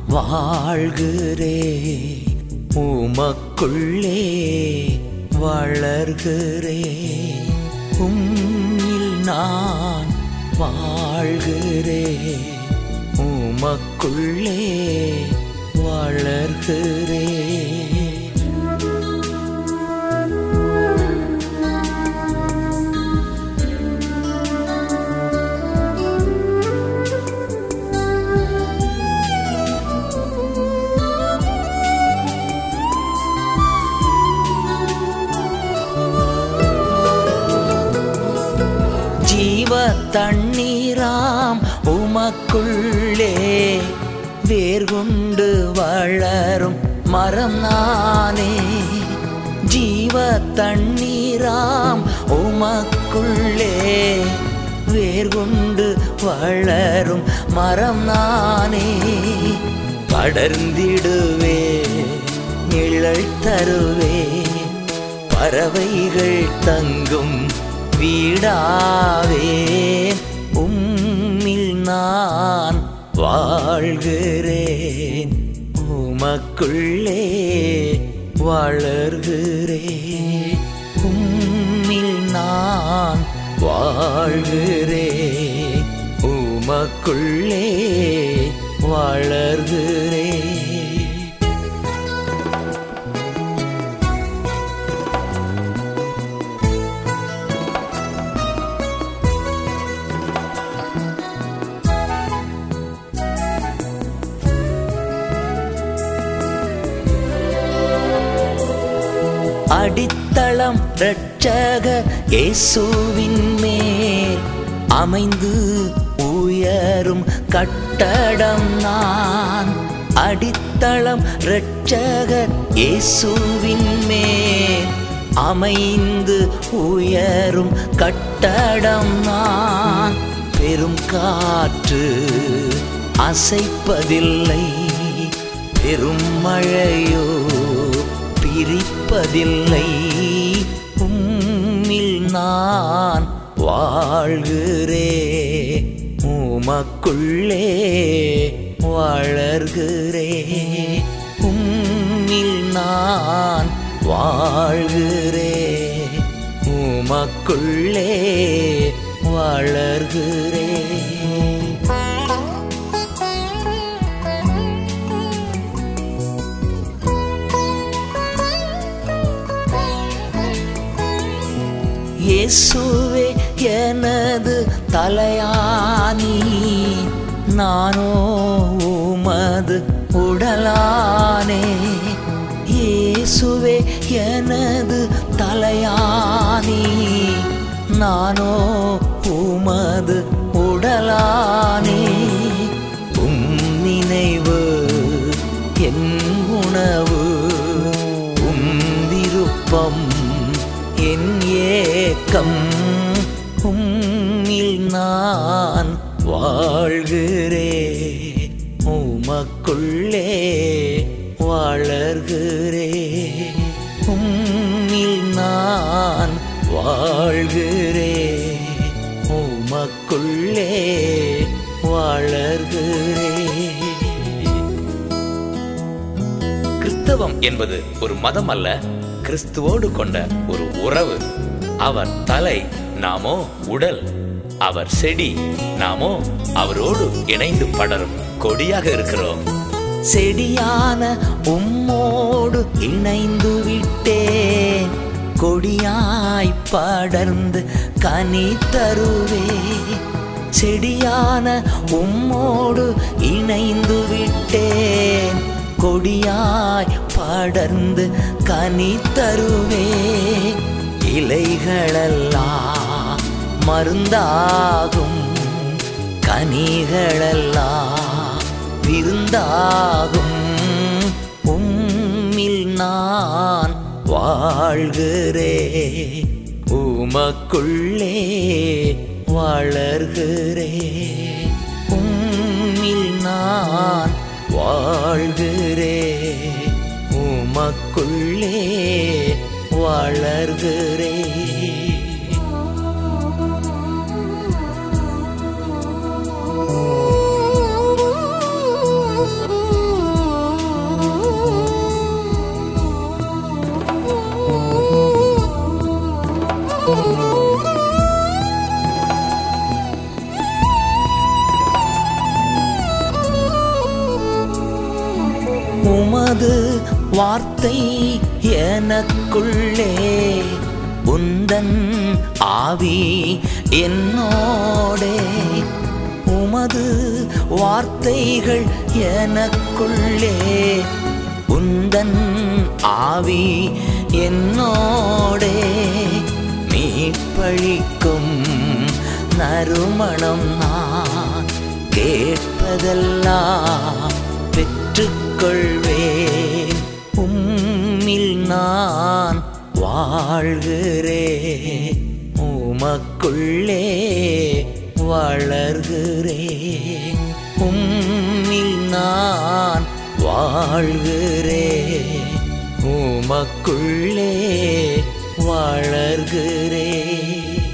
வாழ்கிறே உமக்குள்ளே வளர்கிறே உம்மில் நான் வாழ்கிறே உமக்குள்ளே வளர்கிறே ஜீவ தண்ணீராம் உமக்குள்ளே வேர்கொண்டு வளரும் மரம் நானே ஜீவ தண்ணீராம் உமக்குள்ளே வேர்கொண்டு வளரும் மரம் நானே படர்ந்திடுவே நிழல் தருவே பறவைகள் தங்கும் வீடாவே உம்மில் நான் வாழ்கிறேன் உமக்குள்ளே வளர்கிறேன் உம்மில் நான் வாழ்கிறேன் உமக்குள்ளே வளர்கிறேன் அடித்தளம் இரட்சக இயேசுவின் மேல் அமைந்து உயரும் கட்டடம் நான் அடித்தளம் இரட்சக இயேசுவின் மேல் அமைந்து உயரும் கட்டடம் நான் பெரும் காற்று அசைப்பதில்லை பெரும் மழையோ பிரிப்பதில்லை உம்மில் நான் வாழ்கிறே உமக்குள்ளே வளர்கிறே உம்மில் நான் வாழ்கிறே உமக்குள்ளே வளர்கிறே இயேசுவே எனது தலையானி நானோ உமது உடலானே இயேசுவே எனது தலையானி நானோ உமது உடலானே உம் நினைவு என் உணவு உம் விருப்பம் என் ஏக்கம் உம்மில் நான் வாழ்கிறே உமக்குள்ளே வளர்கிறே உம்மில் நான் வாழ்கிறே உமக்குள்ளே வளர்கிறே கிறிஸ்தவம் என்பது ஒரு மதம் அல்ல கிறிஸ்துவோடு கொண்ட ஒரு உறவு அவர் தலை நாமோ உடல் அவர் செடி நாமோ அவரோடு இணைந்து படரும் கொடியாக இருக்கிறோம் செடியான உம்மோடு இணைந்து விட்டேன் கொடியாய் படர்ந்து கனி தருவே செடியான உம்மோடு இணைந்து விட்டேன் கொடியாய் படர்ந்து கனி தருவே இலைகளெல்லாம் மருந்தாகும் கனிகளெல்லாம் விருந்தாகும் உம்மில் நான் வாழ்கிறே உமக்குள்ளே வளர்கிறே உம்மில் நான் வாழ்கிறே உமக்குள்ளே வளர்கிறே Thank you. வார்த்தை எனக்குள்ளே உந்தன் ஆவி என்னோடே உமது வார்த்தைகள் எனக்குள்ளே உந்தன் ஆவி என்னோடே மீட்பழிக்கும் நறுமணம் நான் கேட்பதெல்லாம் பெற்றுக்கொள்வேன் உம்மில் நான் வாழ்கிறேன் உமக்குள்ளே வளர்கிறேன் உம்மில் நான் வாழ்கிறேன் உமக்குள்ளே வளர்கிறேன்